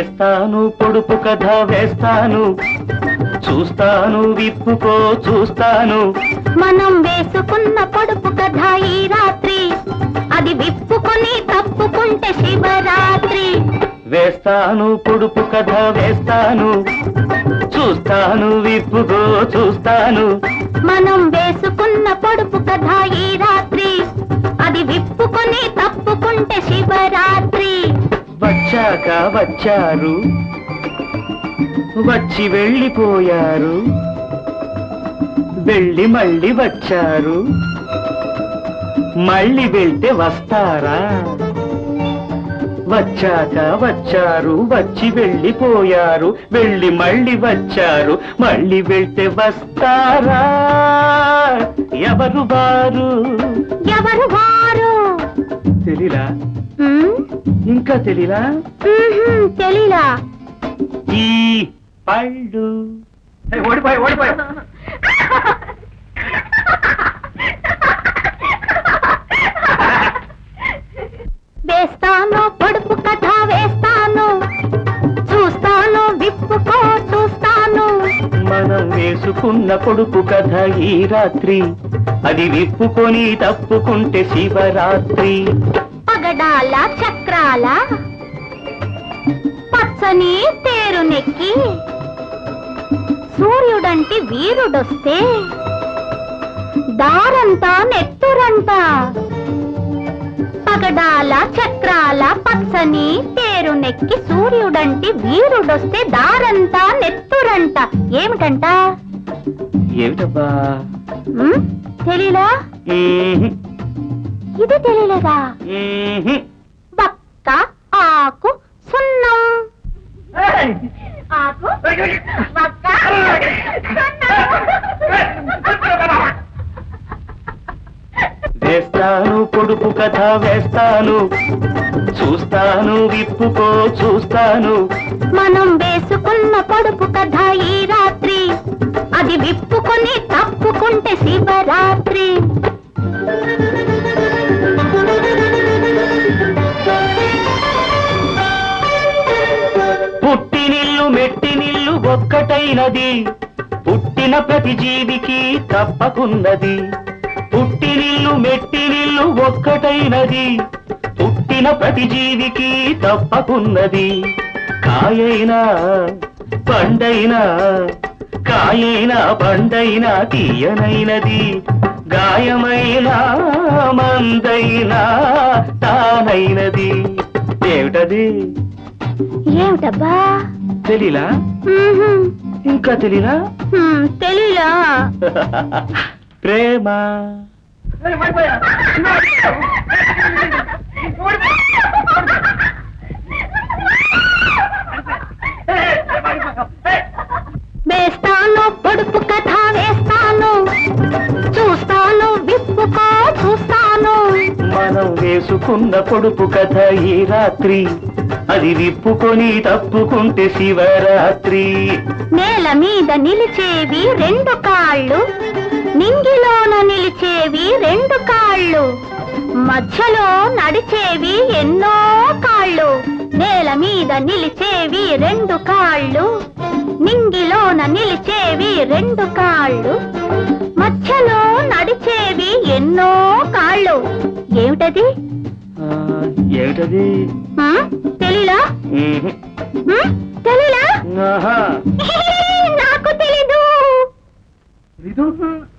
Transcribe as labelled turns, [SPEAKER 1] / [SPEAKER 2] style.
[SPEAKER 1] వేస్తాను పొడుపు కథ వేస్తాను చూస్తాను విప్పుకో చూస్తాను
[SPEAKER 2] మనం వేసుకున్న పొడుపు కథ ఈ రాత్రి అది విప్పుకొని తప్పుకుంటే శివరాత్రి
[SPEAKER 1] వేస్తాను పొడుపు కథ వేస్తాను చూస్తాను విప్పుకో చూస్తాను
[SPEAKER 2] మనం వేసుకున్న పొడుపు కథ ఈ రాత్రి అది విప్పుకొని తప్పుకుంటే శివరాత్రి
[SPEAKER 1] వచ్చాక వచ్చారు వచ్చి వెళ్ళిపోయారు వెళ్ళి మళ్ళీ వచ్చారు మళ్ళీ వెళ్తే వస్తారా వచ్చాక వచ్చారు వచ్చి వెళ్ళిపోయారు వెళ్ళి మళ్ళీ వచ్చారు మళ్ళీ వెళ్తే వస్తారా ఎవరు వారు
[SPEAKER 2] ఎవరు వారు
[SPEAKER 1] తెలీలా
[SPEAKER 2] ఉమ్,
[SPEAKER 1] ఇంకా తెలీలా
[SPEAKER 2] ఉహుం, తెలీలా
[SPEAKER 1] ఈ పళ్ళు
[SPEAKER 3] ఓడిపోయి ఓడిపోయి
[SPEAKER 2] వేస్తాను పొడుపు కథ వేస్తాను చూస్తాను విప్పుకో చూస్తాను
[SPEAKER 1] మనం వేసుకున్న పొడుపు కథ ఈ రాత్రి అది విప్పుకొని తప్పుకుంటే శివరాత్రి
[SPEAKER 2] పగడాల చక్రాల పచ్చని తేరునెక్కి సూర్యుడంటి వీరుడొస్తే దారంతా నెత్తురంట పగడాల చక్రాల పచ్చని తేరునెక్కి సూర్యుడంటి వీరుడొస్తే దారంతా నెత్తురంట ఏమిటంట
[SPEAKER 1] ఏమిటబ్బా
[SPEAKER 2] ఉమ్, తెలీలా
[SPEAKER 1] మ్మ్హ్,
[SPEAKER 2] ఇది తెలియలేదా
[SPEAKER 1] మ్మ్హ్.
[SPEAKER 2] బక్క ఆకు సున్నం ఆకు బక్క
[SPEAKER 1] వేస్తాను పొడుపు కథ వేస్తాను చూస్తాను విప్పుకో చూస్తాను
[SPEAKER 2] మనం వేసుకున్న పొడుపు కథ ఈ రాత్రి అది విప్పుకొని తప్పుకుంటే శివరాత్రి
[SPEAKER 1] పుట్టినిల్లు మెట్టినిల్లు ఒక్కటైనది పుట్టిన ప్రతి జీవికి తప్పకున్నది పుట్టినిల్లు మెట్టినిల్లు ఒక్కటైనది పుట్టిన ప్రతి జీవికి తప్పకున్నది కాయైనా పండైనా కాయైనా పండైనా తీయనైనది గాయమైన మందైనా తానైనది ఏమిటది
[SPEAKER 2] ఏమిటబ్బా
[SPEAKER 1] తెలీలా
[SPEAKER 2] ఉహుం,
[SPEAKER 1] ఇంకా తెలీలా
[SPEAKER 2] హ్మ్, తెలీలా
[SPEAKER 1] ప్రేమ
[SPEAKER 2] వేస్తాను పొడుపు కథ వేస్తాను చూస్తాను విప్పుకో చూస్తాను
[SPEAKER 1] మనం వేసుకున్న పొడుపు కథ ఈ రాత్రి అది విప్పుకొని తప్పుకుంటే శివరాత్రి
[SPEAKER 2] నేల మీద నిలిచేవి రెండు కాళ్ళు నింగిలోన నిలిచేవి రెండు కాళ్ళు మధ్యలో నడిచేవి ఎన్నో కాళ్ళు నేల మీద నిలిచేవి రెండు కాళ్ళు నింగిలోన నిలిచేవి రెండు కాళ్ళు మధ్యలో నడిచేవి ఎన్నో కాళ్ళు ఏమిటది
[SPEAKER 1] ఆ, ఏమిటది
[SPEAKER 2] ఆ? తెలీలా
[SPEAKER 1] మ్మ్.
[SPEAKER 2] ఆ? తెలీలా
[SPEAKER 1] ఆహా
[SPEAKER 2] నాకు తెలీదు
[SPEAKER 3] ఇది